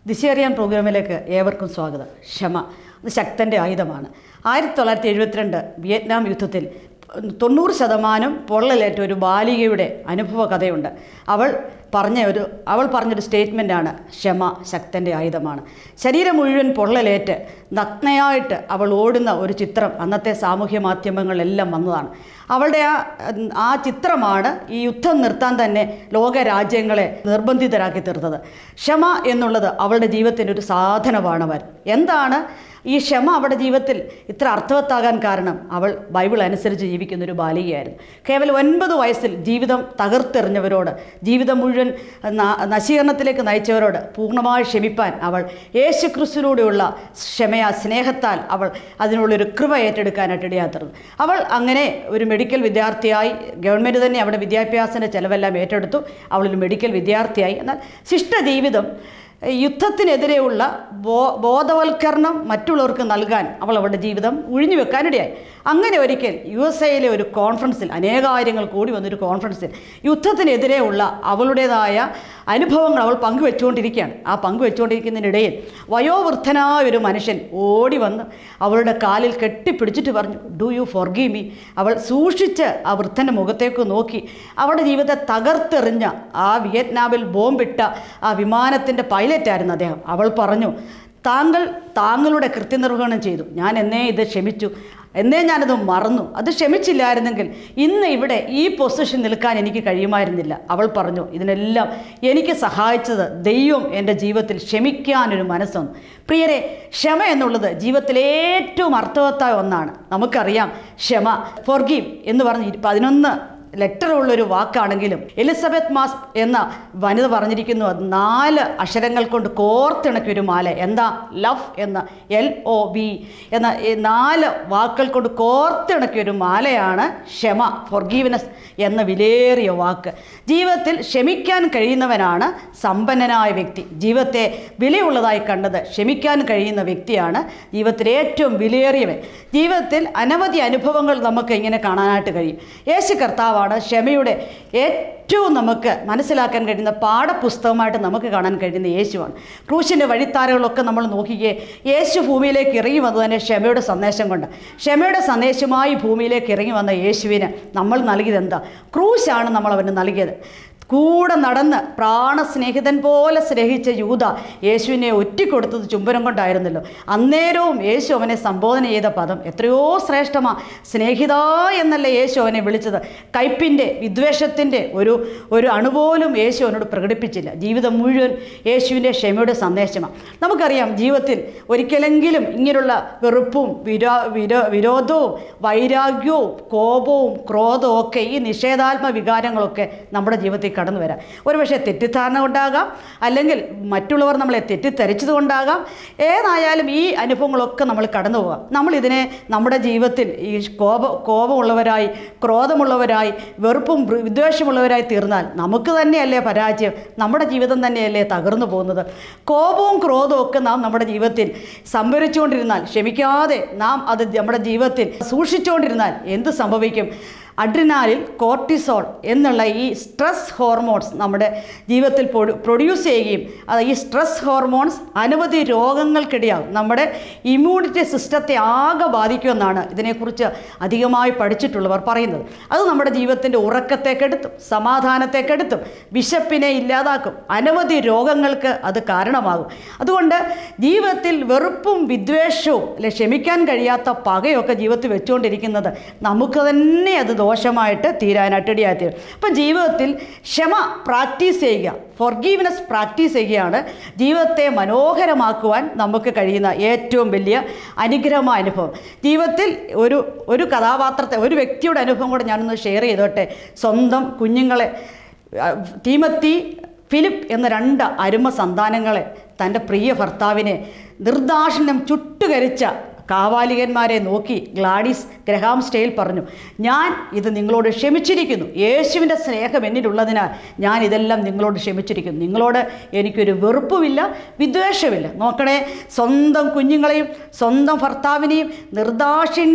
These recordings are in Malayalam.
ദിശേറിയാൻ പ്രോഗ്രാമിലേക്ക് ഏവർക്കും സ്വാഗതം ക്ഷമ അത് ശക്തൻ്റെ ആയുധമാണ് ആയിരത്തി തൊള്ളായിരത്തി എഴുപത്തിരണ്ട് വിയറ്റ്നാം യുദ്ധത്തിൽ തൊണ്ണൂറ് ശതമാനം പൊള്ളലേറ്റ ഒരു ബാലികയുടെ അനുഭവ കഥയുണ്ട് അവൾ പറഞ്ഞ ഒരു അവൾ പറഞ്ഞൊരു സ്റ്റേറ്റ്മെൻറ്റാണ് ക്ഷമ ശക്തൻ്റെ ആയുധമാണ് ശരീരം മുഴുവൻ പൊള്ളലേറ്റ് നഗ്നയായിട്ട് അവൾ ഓടുന്ന ഒരു ചിത്രം അന്നത്തെ സാമൂഹ്യ മാധ്യമങ്ങളിലെല്ലാം വന്നതാണ് അവളുടെ ആ ആ ചിത്രമാണ് ഈ യുദ്ധം നിർത്താൻ തന്നെ ലോക രാജ്യങ്ങളെ നിർബന്ധിതരാക്കി തീർത്തത് ക്ഷമ എന്നുള്ളത് അവളുടെ ജീവിതത്തിൻ്റെ ഒരു സാധനമാണ് അവർ എന്താണ് ഈ ക്ഷമ അവളുടെ ജീവിതത്തിൽ ഇത്ര അർത്ഥവത്താകാൻ കാരണം അവൾ ബൈബിൾ അനുസരിച്ച് ജീവിക്കുന്ന ഒരു ബാലികയായിരുന്നു കേവലം ഒൻപത് വയസ്സിൽ ജീവിതം തകർത്തെറിഞ്ഞവരോട് ജീവിതം മുഴുവൻ ന- നശീകരണത്തിലേക്ക് നയിച്ചവരോട് പൂർണ്ണമായി ക്ഷമിപ്പാൻ അവൾ യേശു ക്രിസ്തുവിലൂടെയുള്ള ക്ഷമയ സ്നേഹത്താൽ അവൾ അതിനുള്ളൊരു കൃപ ഏറ്റെടുക്കാനായിട്ട് ഇടയാത്തത് അവൾ അങ്ങനെ ഒരു മെഡിക്കൽ വിദ്യാർത്ഥിയായി ഗവൺമെൻറ് തന്നെ അവിടെ വിദ്യാഭ്യാസത്തിൻ്റെ ചിലവെല്ലാം ഏറ്റെടുത്തു അവളൊരു മെഡിക്കൽ വിദ്യാർത്ഥിയായി എന്നാൽ ശിഷ്ട ജീവിതം യുദ്ധത്തിനെതിരെയുള്ള ബോ ബോധവൽക്കരണം മറ്റുള്ളവർക്ക് നൽകാൻ അവൾ അവളുടെ ജീവിതം ഒഴിഞ്ഞു വെക്കാനിടയായി അങ്ങനെ ഒരിക്കൽ യു എസ് എയിലെ ഒരു കോൺഫറൻസിൽ അനേകാര്യങ്ങൾ കൂടി വന്നൊരു കോൺഫറൻസിൽ യുദ്ധത്തിനെതിരെയുള്ള അവളുടേതായ അനുഭവങ്ങൾ അവൾ പങ്കുവെച്ചുകൊണ്ടിരിക്കുകയാണ് ആ പങ്കുവെച്ചുകൊണ്ടിരിക്കുന്നതിനിടയിൽ വയോവൃദ്ധനായ ഒരു മനുഷ്യൻ ഓടി വന്ന് അവളുടെ കാലിൽ കെട്ടിപ്പിടിച്ചിട്ട് പറഞ്ഞു ഡു യു ഫോർഗീവ് മീ അവൾ സൂക്ഷിച്ച് ആ വൃദ്ധൻ്റെ മുഖത്തേക്ക് നോക്കി അവളുടെ ജീവിതത്തെ തകർത്തെറിഞ്ഞ ആ വിയറ്റ്നാമിൽ ബോംബിട്ട ആ വിമാനത്തിൻ്റെ പൈലറ്റായിരുന്നു അദ്ദേഹം അവൾ പറഞ്ഞു താങ്കൾ താങ്കളുടെ കൃത്യനിർവഹണം ചെയ്തു ഞാൻ എന്നേ ഇത് ക്ഷമിച്ചു എന്നേ ഞാനത് മറന്നു അത് ക്ഷമിച്ചില്ലായിരുന്നെങ്കിൽ ഇന്ന് ഇവിടെ ഈ പൊസിഷൻ നിൽക്കാൻ എനിക്ക് കഴിയുമായിരുന്നില്ല അവൾ പറഞ്ഞു ഇതിനെല്ലാം എനിക്ക് സഹായിച്ചത് ദൈവം എൻ്റെ ജീവിതത്തിൽ ക്ഷമിക്കാനൊരു മനസ്സൊന്ന് പ്രിയരെ ക്ഷമ എന്നുള്ളത് ജീവിതത്തിലെ ഏറ്റവും അർത്ഥവത്തായ ഒന്നാണ് നമുക്കറിയാം ക്ഷമ ഫോർഗീവ് എന്ന് പറഞ്ഞ് ഇരു- പതിനൊന്ന് ലെറ്റർ ഉള്ളൊരു വാക്കാണെങ്കിലും എലിസബത്ത് മാസ് എന്ന വനിത പറഞ്ഞിരിക്കുന്നു അത് നാല് അക്ഷരങ്ങൾ കൊണ്ട് കോർത്തിണക്കിയ ഒരു മാല എന്താ ലവ് എന്ന എൽ ഒ ബി എന്ന ഈ നാല് വാക്കുകൾ കൊണ്ട് കോർത്തിണക്കിയ ഒരു മാലയാണ് ക്ഷമ ഫോർഗീവ്നെസ് എന്ന വിലേറിയ വാക്ക് ജീവിതത്തിൽ ക്ഷമിക്കാൻ കഴിയുന്നവനാണ് സമ്പന്നനായ വ്യക്തി ജീവിതത്തെ വിലയുള്ളതായി കണ്ടത് ക്ഷമിക്കാൻ കഴിയുന്ന വ്യക്തിയാണ് ജീവിതത്തിലെ ഏറ്റവും വിലയേറിയവൻ ജീവിതത്തിൽ അനവധി അനുഭവങ്ങൾ നമുക്ക് ഇങ്ങനെ കാണാനായിട്ട് കഴിയും യേശു കർത്താവാണ് ക്ഷമയുടെ ഏറ്റവും നമുക്ക് മനസ്സിലാക്കാൻ കഴിയുന്ന പാഠപുസ്തകമായിട്ട് നമുക്ക് കാണാൻ കഴിയുന്ന യേശുവാണ് ക്രൂശിൻ്റെ വഴിത്താരകളൊക്കെ നമ്മൾ നോക്കിക്കേ യേശു ഭൂമിയിലേക്ക് ഇറങ്ങി വന്നത് തന്നെ ക്ഷമയുടെ സന്ദേശം കൊണ്ട് ക്ഷമയുടെ സന്ദേശമായി ഭൂമിയിലേക്ക് ഇറങ്ങി വന്ന യേശുവിന് നമ്മൾ നൽകിയത് എന്താ ക്രൂശാണ് നമ്മൾ അവന് നൽകിയത് കൂടെ നടന്ന് പ്രാണസ്നേഹിതൻ പോലെ സ്നേഹിച്ച യൂത യേശുവിനെ ഒറ്റിക്കൊടുത്തത് ചുംബനം കൊണ്ടായിരുന്നല്ലോ അന്നേരവും യേശു അവനെ സംബോധന ചെയ്ത പദം എത്രയോ ശ്രേഷ്ഠമാ സ്നേഹിത എന്നല്ല യേശു അവനെ വിളിച്ചത് കയ്പിൻ്റെ വിദ്വേഷത്തിൻ്റെ ഒരു ഒരു അണുപോലും യേശു അവനോട് പ്രകടിപ്പിച്ചില്ല ജീവിതം മുഴുവൻ യേശുവിൻ്റെ ക്ഷമയുടെ സന്ദേശമാണ് നമുക്കറിയാം ജീവിതത്തിൽ ഒരിക്കലെങ്കിലും ഇങ്ങനെയുള്ള വെറുപ്പും വിരോ വിരോ വിരോധവും വൈരാഗ്യവും കോപവും ക്രോധവും ഒക്കെ ഈ നിഷേധാത്മ വികാരങ്ങളൊക്കെ നമ്മുടെ ജീവിതത്തിൽ കടന്നു വരാം ഒരുപക്ഷെ തെറ്റിദ്ധാരണ കൊണ്ടാകാം അല്ലെങ്കിൽ മറ്റുള്ളവർ നമ്മളെ തെറ്റിദ്ധരിച്ചത് കൊണ്ടാകാം ഏതായാലും ഈ അനുഭവങ്ങളൊക്കെ നമ്മൾ കടന്നു പോകാം നമ്മളിതിനെ നമ്മുടെ ജീവിതത്തിൽ ഈ കോപ കോപമുള്ളവരായി ക്രോധമുള്ളവരായി വെറുപ്പും വൃ- വിദ്വേഷമുള്ളവരായി തീർന്നാൽ നമുക്ക് തന്നെയല്ലേ പരാജയം നമ്മുടെ ജീവിതം തന്നെയല്ലേ തകർന്നു പോകുന്നത് കോപവും ക്രോധവും ഒക്കെ നാം നമ്മുടെ ജീവിതത്തിൽ സംഭരിച്ചുകൊണ്ടിരുന്നാൽ ക്ഷമിക്കാതെ നാം അത് നമ്മുടെ ജീവിതത്തിൽ സൂക്ഷിച്ചുകൊണ്ടിരുന്നാൽ എന്ത് സംഭവിക്കും അഡ്രിനാലിൽ കോർട്ടിസോൾ എന്നുള്ള ഈ സ്ട്രെസ് ഹോർമോൺസ് നമ്മുടെ ജീവിതത്തിൽ പ്രൊഡ്യൂ- പ്രൊഡ്യൂസ് ചെയ്യുകയും അത് ഈ സ്ട്രെസ് ഹോർമോൺസ് അനവധി രോഗങ്ങൾക്കിടയാകും നമ്മുടെ ഇമ്മ്യൂണിറ്റി സിസ്റ്റത്തെ ആകെ ബാധിക്കുമെന്നാണ് ഇതിനെക്കുറിച്ച് അധികമായി പഠിച്ചിട്ടുള്ളവർ പറയുന്നത് അത് നമ്മുടെ ജീവിതത്തിൻ്റെ ഉറക്കത്തെ കെടുത്തും സമാധാനത്തെ കെടുത്തും വിശപ്പിനെ ഇല്ലാതാക്കും അനവധി രോഗങ്ങൾക്ക് അത് കാരണമാകും അതുകൊണ്ട് ജീവിതത്തിൽ വെറുപ്പും വിദ്വേഷവും അല്ലെ ക്ഷമിക്കാൻ കഴിയാത്ത പകയൊക്കെ ജീവിതത്തിൽ വെച്ചുകൊണ്ടിരിക്കുന്നത് നമുക്ക് തന്നെ അത് ദോഷമായിട്ട് തീരാനായിട്ട് ഇടയായിത്തീരും അപ്പം ജീവിതത്തിൽ ക്ഷമ പ്രാക്ടീസ് ചെയ്യുക ഫോർഗീവ്നെസ് പ്രാക്ടീസ് ചെയ്യുകയാണ് ജീവിതത്തെ മനോഹരമാക്കുവാൻ നമുക്ക് കഴിയുന്ന ഏറ്റവും വലിയ അനുഗ്രഹമായ അനുഭവം ജീവിതത്തിൽ ഒരു ഒരു കഥാപാത്രത്തെ ഒരു വ്യക്തിയുടെ അനുഭവം കൂടെ ഞാനൊന്ന് ഷെയർ ചെയ്തോട്ടെ സ്വന്തം കുഞ്ഞുങ്ങളെ ആ, തീമത്തി ഫിലിപ്പ് എന്ന രണ്ട് അരുമ സന്താനങ്ങളെ തൻ്റെ പ്രിയ ഭർത്താവിനെ നിർദാക്ഷിണ്യം ചുട്ടുകരിച്ച കാവാലികന്മാരെ നോക്കി ഗ്ലാഡിസ് ഗ്രഹാം സ്റ്റേയിൽ പറഞ്ഞു ഞാൻ ഇത് നിങ്ങളോട് ക്ഷമിച്ചിരിക്കുന്നു യേശുവിൻ്റെ സ്നേഹം എന്നിലുള്ളതിനാൽ ഞാൻ ഇതെല്ലാം നിങ്ങളോട് ക്ഷമിച്ചിരിക്കുന്നു നിങ്ങളോട് എനിക്കൊരു വെറുപ്പുമില്ല വിദ്വേഷമില്ല നോക്കണേ സ്വന്തം കുഞ്ഞുങ്ങളെയും സ്വന്തം ഭർത്താവിനെയും നിർദാക്ഷിണ്യം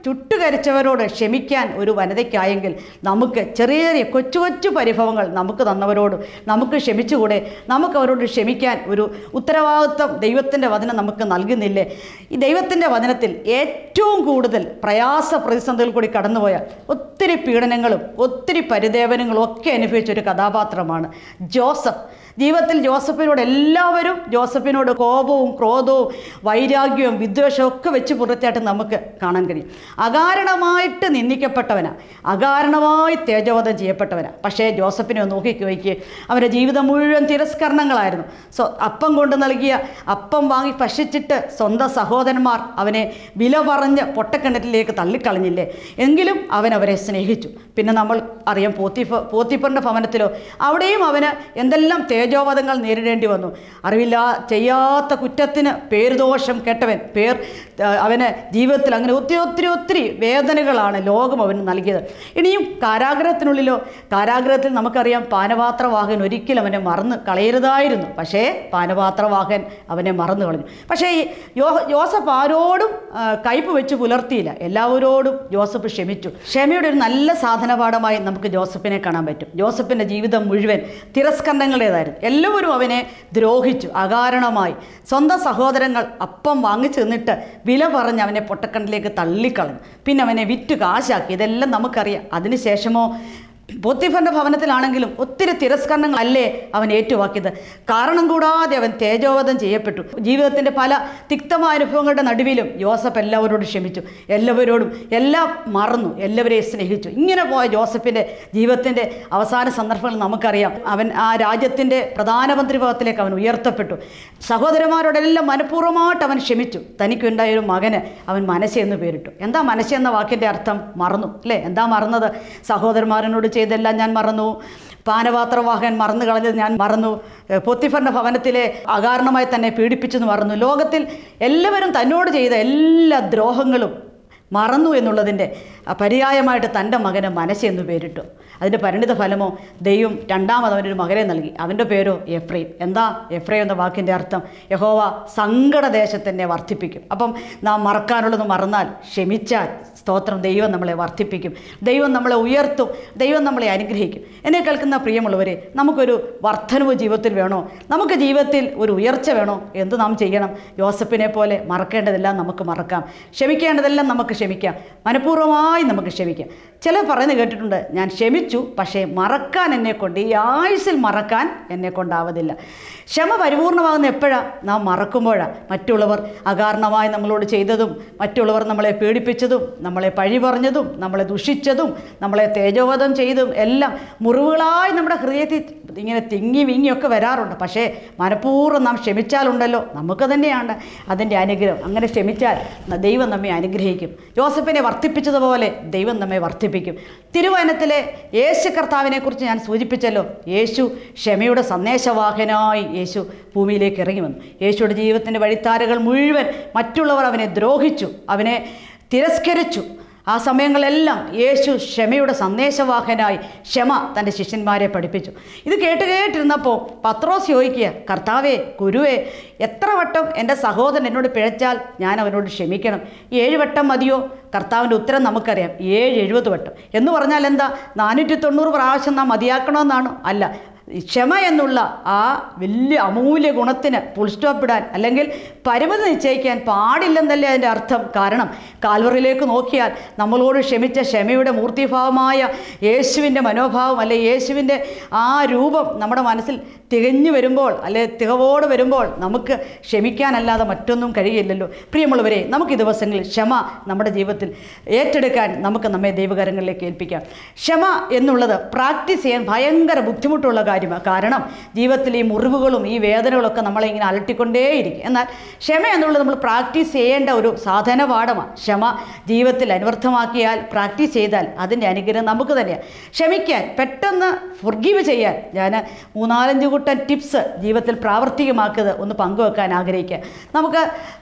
ചുട്ടുകരിച്ചവരോട് ക്ഷമിക്കാൻ ഒരു വനിതയ്ക്കായെങ്കിൽ നമുക്ക് ചെറിയ ചെറിയ കൊച്ചു കൊച്ചു പരിഭവങ്ങൾ നമുക്ക് തന്നവരോട് നമുക്ക് ക്ഷമിച്ചുകൂടെ നമുക്ക് അവരോട് ക്ഷമിക്കാൻ ഒരു ഉത്തരവാദിത്വം ദൈവത്തിൻ്റെ വചനം നമുക്ക് നൽകുന്നില്ലേ ഈ ദൈവത്തിൻ്റെ വചനത്തിൽ ഏറ്റവും കൂടുതൽ പ്രയാസ പ്രതിസന്ധികൾ കൂടി കടന്നുപോയ ഒത്തിരി പീഡനങ്ങളും ഒത്തിരി പരിദേവനങ്ങളും ഒക്കെ അനുഭവിച്ച ഒരു കഥാപാത്രമാണ് ജോസഫ് ജീവിതത്തിൽ ജോസഫിനോട് എല്ലാവരും ജോസഫിനോട് കോപവും ക്രോധവും വൈരാഗ്യവും വിദ്വേഷവും ഒക്കെ വെച്ച് പുറത്തായിട്ട് നമുക്ക് കാണാൻ കഴിയും അകാരണമായിട്ട് നിന്ദിക്കപ്പെട്ടവനാണ് അകാരണമായി തേജോവധം ചെയ്യപ്പെട്ടവനാണ് പക്ഷേ ജോസഫിനെ ഒന്ന് നോക്കി നോക്കി അവൻ്റെ ജീവിതം മുഴുവൻ തിരസ്കരണങ്ങളായിരുന്നു സോ അപ്പം കൊണ്ട് നൽകിയ അപ്പം വാങ്ങി ഭക്ഷിച്ചിട്ട് സ്വന്തം സഹോദരന്മാർ അവനെ വില പറഞ്ഞ് പൊട്ടക്കിണറ്റിലേക്ക് തള്ളിക്കളഞ്ഞില്ലേ എങ്കിലും അവൻ അവരെ സ്നേഹിച്ചു പിന്നെ നമ്മൾ അറിയാം പോത്തിഫ പോത്തിഫറിൻ്റെ ഭവനത്തിലോ അവിടെയും അവന് എന്തെല്ലാം തേജോവധങ്ങൾ നേരിടേണ്ടി വന്നു അറിവില്ല ചെയ്യാത്ത കുറ്റത്തിന് പേരുദോഷം കെട്ടവൻ പേർ ആ, അവന് ജീവിതത്തിൽ അങ്ങനെ ഒത്തിരി ഒത്തിരി ഒത്തിരി വേദനകളാണ് ലോകം അവന് നൽകിയത് ഇനിയും കാരാഗ്രഹത്തിനുള്ളിലോ കാരാഗ്രഹത്തിൽ നമുക്കറിയാം പാനപാത്രവാഹൻ ഒരിക്കലും അവനെ മറന്ന് കളയരുതായിരുന്നു പക്ഷേ പാനപാത്രവാഹൻ അവനെ മറന്നു കളഞ്ഞു പക്ഷേ ഈ യോ ജോസഫ് ആരോടും ആ, കയ്പ് വെച്ച് പുലർത്തിയില്ല എല്ലാവരോടും ജോസഫ് ക്ഷമിച്ചു ക്ഷമയുടെ ഒരു നല്ല സാധനപാഠമായി നമുക്ക് ജോസഫിനെ കാണാൻ പറ്റും ജോസഫിൻ്റെ ജീവിതം മുഴുവൻ തിരസ്കരണങ്ങളുടേതായിരുന്നു എല്ലാവരും അവനെ ദ്രോഹിച്ചു അകാരണമായി സ്വന്തം സഹോദരങ്ങൾ അപ്പം വാങ്ങിച്ചു നിന്നിട്ട് വില പറഞ്ഞ് അവനെ പൊട്ടക്കണ്ടിലേക്ക് തള്ളിക്കളഞ്ഞു പിന്നെ അവനെ വിറ്റ് കാശാക്കി ഇതെല്ലാം നമുക്കറിയാം അതിനുശേഷമോ പോത്തിഫറിൻ്റെ ഭവനത്തിലാണെങ്കിലും ഒത്തിരി തിരസ്കരണങ്ങളല്ലേ അവൻ ഏറ്റുവാക്കിയത് കാരണം കൂടാതെ അവൻ തേജോവധം ചെയ്യപ്പെട്ടു ജീവിതത്തിൻ്റെ പല തിക്തമായ അനുഭവങ്ങളുടെ നടുവിലും യോസഫ് എല്ലാവരോടും ക്ഷമിച്ചു എല്ലാവരോടും എല്ലാം മറന്നു എല്ലാവരെയും സ്നേഹിച്ചു ഇങ്ങനെ പോയ ജോസഫിൻ്റെ ജീവിതത്തിൻ്റെ അവസാന സന്ദർഭങ്ങൾ നമുക്കറിയാം അവൻ ആ രാജ്യത്തിൻ്റെ പ്രധാനമന്ത്രി പദത്തിലേക്ക് അവൻ ഉയർത്തപ്പെട്ടു സഹോദരന്മാരോടെല്ലാം മനഃപൂർവ്വമായിട്ട് അവൻ ക്ഷമിച്ചു തനിക്കുണ്ടായ ഒരു മകന് അവൻ മനസ്സ് എന്ന് പേരിട്ടു എന്താ മനസ്സ് എന്ന വാക്കിൻ്റെ അർത്ഥം മറന്നു അല്ലേ എന്താ മറന്നത് സഹോദരന്മാരനോട് ചെയ്തെല്ലാം ഞാൻ മറന്നു പാനപാത്രവാഹൻ മറന്നു കളഞ്ഞത് ഞാൻ മറന്നു ഏഹ് പൊത്തിഫറിൻ്റെ ഭവനത്തിലെ അകാരണമായി തന്നെ പീഡിപ്പിച്ചെന്ന് മറന്നു ലോകത്തിൽ എല്ലാവരും തന്നോട് ചെയ്ത എല്ലാ ദ്രോഹങ്ങളും മറന്നു എന്നുള്ളതിൻ്റെ ആ പര്യായമായിട്ട് തൻ്റെ മകന് മനസ്സെന്ന് പേരിട്ടു അതിൻ്റെ പരിണിത ഫലമോ ദൈവം രണ്ടാമത് അവനൊരു മകനെ നൽകി അവൻ്റെ പേരോ എഫ്രൈം എന്താ എഫ്രൈം എന്ന വാക്കിൻ്റെ അർത്ഥം യഹോവ സങ്കടദേശത്തിനെ വർദ്ധിപ്പിക്കും അപ്പം നാം മറക്കാനുള്ളത് മറന്നാൽ ക്ഷമിച്ചാൽ സ്തോത്രം ദൈവം നമ്മളെ വർദ്ധിപ്പിക്കും ദൈവം നമ്മളെ ഉയർത്തും ദൈവം നമ്മളെ അനുഗ്രഹിക്കും എന്നെ കേൾക്കുന്ന പ്രിയമുള്ളവരെ നമുക്കൊരു വർധനവ് ജീവിതത്തിൽ വേണോ നമുക്ക് ജീവിതത്തിൽ ഒരു ഉയർച്ച വേണോ എന്ത് നാം ചെയ്യണം യോസഫിനെ പോലെ മറക്കേണ്ടതെല്ലാം നമുക്ക് മറക്കാം ക്ഷമിക്കേണ്ടതെല്ലാം നമുക്ക് ക്ഷമിക്കാം മനഃപൂർവ്വമായി നമുക്ക് ക്ഷമിക്കാം ചിലർ പറയുന്നത് കേട്ടിട്ടുണ്ട് ഞാൻ ക്ഷമിച്ചു പക്ഷേ മറക്കാൻ എന്നെ കൊണ്ട് ഈ ആയുസിൽ മറക്കാൻ എന്നെ കൊണ്ടാവതില്ല ക്ഷമ പരിപൂർണമാകുന്ന എപ്പോഴാണ് നാം മറക്കുമ്പോഴാണ് മറ്റുള്ളവർ അകാരണമായി നമ്മളോട് ചെയ്തതും മറ്റുള്ളവർ നമ്മളെ പീഡിപ്പിച്ചതും നമ്മളെ പഴി പറഞ്ഞതും നമ്മളെ ദുഷിച്ചതും നമ്മളെ തേജോവധം ചെയ്തും എല്ലാം മുറിവുകളായി നമ്മുടെ ഹൃദയത്തിൽ ഇങ്ങനെ തിങ്ങി വിങ്ങിയൊക്കെ വരാറുണ്ട് പക്ഷേ മനഃപൂർവ്വം നാം ക്ഷമിച്ചാലുണ്ടല്ലോ നമുക്ക് തന്നെയാണ് അതിൻ്റെ അനുഗ്രഹം അങ്ങനെ ക്ഷമിച്ചാൽ ന- ദൈവം നമ്മെ അനുഗ്രഹിക്കും ജോസഫിനെ വർദ്ധിപ്പിച്ചതുപോലെ ദൈവം നമ്മെ വർദ്ധിപ്പിക്കും തിരുവനത്തിലെ യേശു കർത്താവിനെക്കുറിച്ച് ഞാൻ സൂചിപ്പിച്ചല്ലോ യേശു ക്ഷമയുടെ സന്ദേശവാഹനായി യേശു ഭൂമിയിലേക്ക് ഇറങ്ങി വന്നു യേശുയുടെ ജീവിതത്തിൻ്റെ വഴിത്താരകൾ മുഴുവൻ മറ്റുള്ളവർ അവനെ ദ്രോഹിച്ചു അവനെ തിരസ്കരിച്ചു ആ സമയങ്ങളെല്ലാം യേശു ക്ഷമയുടെ സന്ദേശവാഹനായി ക്ഷമ തൻ്റെ ശിഷ്യന്മാരെ പഠിപ്പിച്ചു ഇത് കേട്ട് കേട്ടിരുന്നപ്പോൾ പത്രോസ് ചോദിക്കുക കർത്താവേ ഗുരുവേ എത്ര വട്ടം എൻ്റെ സഹോദരൻ എന്നോട് പിഴച്ചാൽ ഞാൻ അവനോട് ക്ഷമിക്കണം ഏഴ് വട്ടം മതിയോ കർത്താവിൻ്റെ ഉത്തരം നമുക്കറിയാം ഏഴ് എഴുപത് വട്ടം എന്ന് പറഞ്ഞാൽ എന്താ നാനൂറ്റി തൊണ്ണൂറ് പ്രാവശ്യം നാം മതിയാക്കണമെന്നാണോ അല്ല ക്ഷമ എന്നുള്ള ആ വലിയ അമൂല്യ ഗുണത്തിന് ഫുൾ സ്റ്റോപ്പ് ഇടാൻ അല്ലെങ്കിൽ പരിമിതി നിശ്ചയിക്കാൻ പാടില്ലെന്നല്ലേ അതിൻ്റെ അർത്ഥം കാരണം കാൽവറിയിലേക്ക് നോക്കിയാൽ നമ്മളോട് ക്ഷമിച്ച ക്ഷമയുടെ മൂർത്തിഭാവമായ യേശുവിൻ്റെ മനോഭാവം അല്ലെ യേശുവിൻ്റെ ആ രൂപം നമ്മുടെ മനസ്സിൽ തികഞ്ഞു വരുമ്പോൾ അല്ലെ തികവോട് വരുമ്പോൾ നമുക്ക് ക്ഷമിക്കാനല്ലാതെ മറ്റൊന്നും കഴിയില്ലല്ലോ പ്രിയമുള്ളവരെ നമുക്ക് ഈ ദിവസങ്ങളിൽ ക്ഷമ നമ്മുടെ ജീവിതത്തിൽ ഏറ്റെടുക്കാൻ നമുക്ക് നമ്മെ ദൈവകരങ്ങളിലേക്ക് ഏൽപ്പിക്കാം ക്ഷമ എന്നുള്ളത് പ്രാക്ടീസ് ചെയ്യാൻ ഭയങ്കര ബുദ്ധിമുട്ടുള്ള കാര്യമാണ് കാരണം ജീവിതത്തിൽ ഈ മുറിവുകളും ഈ വേദനകളൊക്കെ നമ്മളെ ഇങ്ങനെ അലട്ടിക്കൊണ്ടേയിരിക്കും എന്നാൽ ക്ഷമ എന്നുള്ളത് നമ്മൾ പ്രാക്ടീസ് ചെയ്യേണ്ട ഒരു സാധന പാഠമാണ് ക്ഷമ ജീവിതത്തിൽ അനുവർത്ഥമാക്കിയാൽ പ്രാക്ടീസ് ചെയ്താൽ അതിൻ്റെ അനുഗ്രഹം നമുക്ക് തന്നെയാണ് ക്ഷമിക്കാൻ പെട്ടെന്ന് ഫുർഗീവ് ചെയ്യാൻ ഞാൻ മൂന്നാലഞ്ച് കൂട്ടം ടിപ്സ് ജീവിതത്തിൽ പ്രാവർത്തികമാക്കിയത് ഒന്ന് പങ്കുവെക്കാൻ ആഗ്രഹിക്കുക നമുക്ക്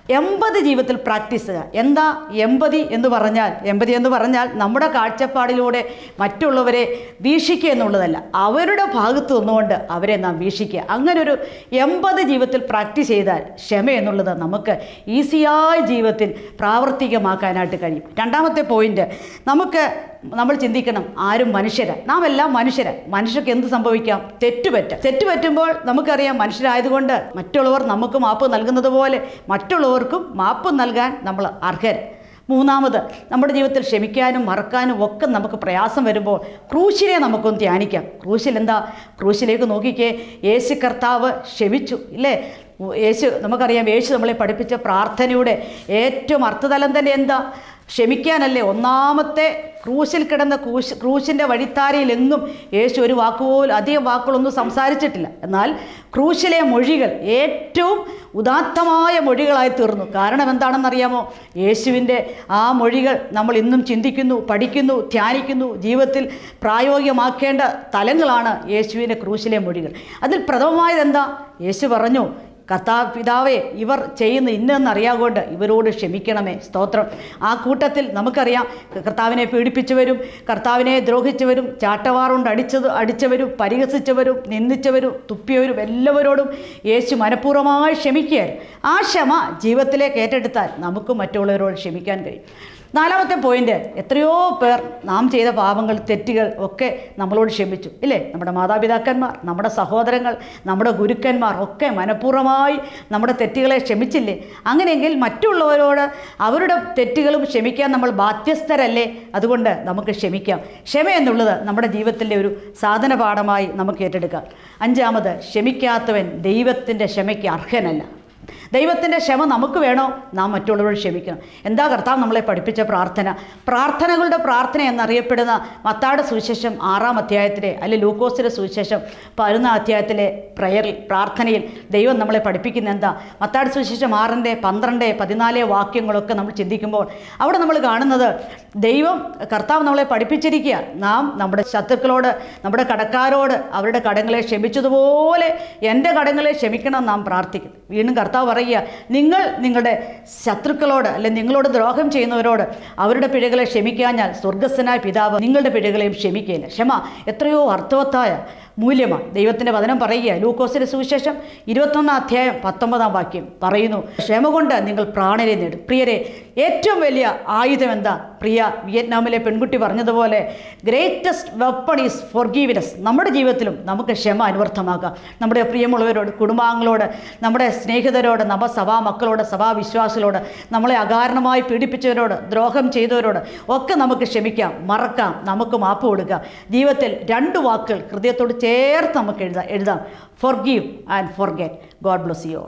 എൺപത് ജീവിതത്തിൽ പ്രാക്ടീസ് ചെയ്യുക എന്താ എൺപതി എന്ന് പറഞ്ഞാൽ എൺപതി എന്ന് പറഞ്ഞാൽ നമ്മുടെ കാഴ്ചപ്പാടിലൂടെ മറ്റുള്ളവരെ വീക്ഷിക്കുക എന്നുള്ളതല്ല അവരുടെ ഭാഗത്ത് നിന്നുകൊണ്ട് അവരെ നാം വീക്ഷിക്കുക അങ്ങനെ ഒരു എൺപത് ജീവിതത്തിൽ പ്രാക്ടീസ് ചെയ്താൽ ക്ഷമ എന്നുള്ളത് നമുക്ക് ഈസിയായ ജീവിതത്തിൽ പ്രാവർത്തികമാക്കാനായിട്ട് കഴിയും രണ്ടാമത്തെ പോയിന്റ് നമുക്ക് നമ്മൾ ചിന്തിക്കണം ആരും മനുഷ്യരാ നാം എല്ലാം മനുഷ്യരാ മനുഷ്യർക്ക് എന്ത് സംഭവിക്കാം തെറ്റുപറ്റാം തെറ്റുപറ്റുമ്പോൾ നമുക്കറിയാം മനുഷ്യരായതുകൊണ്ട് മറ്റുള്ളവർ നമുക്ക് മാപ്പ് നൽകുന്നത് പോലെ മറ്റുള്ളവർക്കും മാപ്പ് നൽകാൻ നമ്മൾ അർഹർ മൂന്നാമത് നമ്മുടെ ജീവിതത്തിൽ ക്ഷമിക്കാനും മറക്കാനും ഒക്കെ നമുക്ക് പ്രയാസം വരുമ്പോൾ ക്രൂശിനെ നമുക്കൊന്ന് ധ്യാനിക്കാം ക്രൂശിൽ എന്താ ക്രൂശിലേക്ക് നോക്കിക്കേ യേശു കർത്താവ് ക്ഷമിച്ചു ഇല്ലേ യേശു നമുക്കറിയാം യേശു നമ്മളെ പഠിപ്പിച്ച പ്രാർത്ഥനയുടെ ഏറ്റവും അർത്ഥതലം തന്നെ എന്താ ക്ഷമിക്കാനല്ലേ ഒന്നാമത്തെ ക്രൂശിൽ കിടന്ന ക്രൂശ് ക്രൂശിൻ്റെ വഴിത്താരയിൽ എങ്ങും യേശു ഒരു വാക്കുപോലും അധികം വാക്കുകളൊന്നും സംസാരിച്ചിട്ടില്ല എന്നാൽ ക്രൂശിലെ മൊഴികൾ ഏറ്റവും ഉദാത്തമായ മൊഴികളായി തീർന്നു കാരണം എന്താണെന്നറിയാമോ യേശുവിൻ്റെ ആ മൊഴികൾ നമ്മൾ ഇന്നും ചിന്തിക്കുന്നു പഠിക്കുന്നു ധ്യാനിക്കുന്നു ജീവിതത്തിൽ പ്രായോഗികമാക്കേണ്ട തലങ്ങളാണ് യേശുവിൻ്റെ ക്രൂശിലെ മൊഴികൾ അതിൽ പ്രഥമമായത് എന്താ യേശു പറഞ്ഞു കർത്താ പിതാവേ ഇവർ ചെയ്യുന്ന ഇന്നെന്നറിയാകൊണ്ട് ഇവരോട് ക്ഷമിക്കണമേ സ്തോത്രം ആ കൂട്ടത്തിൽ നമുക്കറിയാം കർത്താവിനെ പീഡിപ്പിച്ചവരും കർത്താവിനെ ദ്രോഹിച്ചവരും ചാട്ടവാറുകൊണ്ട് അടിച്ചത് അടിച്ചവരും പരിഹസിച്ചവരും നിന്ദിച്ചവരും തുപ്പിയവരും എല്ലാവരോടും യേശു മനഃപൂർവ്വമായി ക്ഷമിക്കുകയായിരുന്നു ആ ക്ഷമ ജീവിതത്തിലേക്ക് ഏറ്റെടുത്താൽ നമുക്ക് മറ്റുള്ളവരോട് ക്ഷമിക്കാൻ കഴിയും നാലാമത്തെ പോയിന്റ് എത്രയോ പേർ നാം ചെയ്ത പാപങ്ങൾ തെറ്റുകൾ ഒക്കെ നമ്മളോട് ക്ഷമിച്ചു ഇല്ലേ നമ്മുടെ മാതാപിതാക്കന്മാർ നമ്മുടെ സഹോദരങ്ങൾ നമ്മുടെ ഗുരുക്കന്മാർ ഒക്കെ മനഃപൂർവ്വമായി നമ്മുടെ തെറ്റുകളെ ക്ഷമിച്ചില്ലേ അങ്ങനെയെങ്കിൽ മറ്റുള്ളവരോട് അവരുടെ തെറ്റുകളും ക്ഷമിക്കാൻ നമ്മൾ ബാധ്യസ്ഥരല്ലേ അതുകൊണ്ട് നമുക്ക് ക്ഷമിക്കാം ക്ഷമ എന്നുള്ളത് നമ്മുടെ ജീവിതത്തിൻ്റെ ഒരു സാധന പാഠമായി നമുക്ക് ഏറ്റെടുക്കാം അഞ്ചാമത് ക്ഷമിക്കാത്തവൻ ദൈവത്തിൻ്റെ ക്ഷമയ്ക്ക് അർഹനല്ല ദൈവത്തിൻ്റെ ക്ഷമ നമുക്ക് വേണോ നാം മറ്റുള്ളവരോട് ക്ഷമിക്കണം എന്താ കർത്താവ് നമ്മളെ പഠിപ്പിച്ച പ്രാർത്ഥന പ്രാർത്ഥനകളുടെ പ്രാർത്ഥന എന്നറിയപ്പെടുന്ന മത്താട് സുവിശേഷം ആറാം അധ്യായത്തിലെ അല്ലെ ലൂക്കോസിൻ്റെ സുവിശേഷം പതിനൊന്നാം അധ്യായത്തിലെ പ്രയറിൽ പ്രാർത്ഥനയിൽ ദൈവം നമ്മളെ പഠിപ്പിക്കുന്ന എന്താ മത്താട് സുവിശേഷം ആറിൻ്റെ പന്ത്രണ്ട് പതിനാല് വാക്യങ്ങളൊക്കെ നമ്മൾ ചിന്തിക്കുമ്പോൾ അവിടെ നമ്മൾ കാണുന്നത് ദൈവം കർത്താവ് നമ്മളെ പഠിപ്പിച്ചിരിക്കുക നാം നമ്മുടെ ശത്രുക്കളോട് നമ്മുടെ കടക്കാരോട് അവരുടെ കടങ്ങളെ ക്ഷമിച്ചതുപോലെ എൻ്റെ കടങ്ങളെ ക്ഷമിക്കണം നാം പ്രാർത്ഥിക്കും വീണ്ടും കർത്താവ് പറയുക നിങ്ങൾ നിങ്ങളുടെ ശത്രുക്കളോട് അല്ലെ നിങ്ങളോട് ദ്രോഹം ചെയ്യുന്നവരോട് അവരുടെ പിഴകളെ ക്ഷമിക്കാഞ്ഞാൽ സ്വർഗസ്ഥനായ പിതാവ് നിങ്ങളുടെ പിഴകളെയും ക്ഷമിക്കുകയില്ല ക്ഷമ എത്രയോ അർത്ഥവത്തായ മൂല്യമാണ് ദൈവത്തിൻ്റെ വചനം പറയുക ലൂക്കോസിൻ്റെ സുവിശേഷം ഇരുപത്തൊന്നാം അധ്യായം പത്തൊമ്പതാം വാക്യം പറയുന്നു ക്ഷമ കൊണ്ട് നിങ്ങൾ പ്രാണനെ നേടും പ്രിയരെ ഏറ്റവും വലിയ ആയുധം എന്താ പ്രിയ വിയറ്റ്നാമിലെ പെൺകുട്ടി പറഞ്ഞതുപോലെ ഗ്രേറ്റസ്റ്റ് വെപ്പൺ ഈസ് ഫോർഗീവിനസ് നമ്മുടെ ജീവിതത്തിലും നമുക്ക് ക്ഷമ അനുവർത്തമാക്കാം നമ്മുടെ പ്രിയമുള്ളവരോട് കുടുംബാംഗങ്ങളോട് നമ്മുടെ സ്നേഹിതരോട് നമ്മുടെ സഭാ മക്കളോട് സഭാ വിശ്വാസികളോട് നമ്മളെ അകാരണമായി പീഡിപ്പിച്ചവരോട് ദ്രോഹം ചെയ്തവരോട് ഒക്കെ നമുക്ക് ക്ഷമിക്കാം മറക്കാം നമുക്ക് മാപ്പ് കൊടുക്കാം ജീവിതത്തിൽ രണ്ട് വാക്കുകൾ ഹൃദയത്തോട് ചേർത്ത് നമുക്ക് എഴുതാം എഴുതാം forgive and forget God bless you all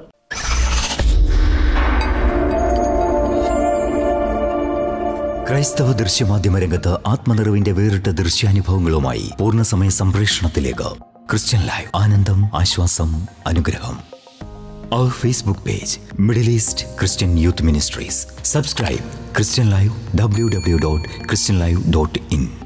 ക്രൈസ്തവ ദൃശ്യമാധ്യമ രംഗത്ത് ആത്മനിറവിന്റെ വേറിട്ട ദൃശ്യാനുഭവങ്ങളുമായി പൂർണ്ണസമയ സംപ്രേഷണത്തിലേക്ക് ക്രിസ്ത്യൻ ലൈവ് ആനന്ദം ആശ്വാസം അനുഗ്രഹം അവർ Facebook page Middle East Christian youth ministries subscribe Christian live W W dot Christian live dot in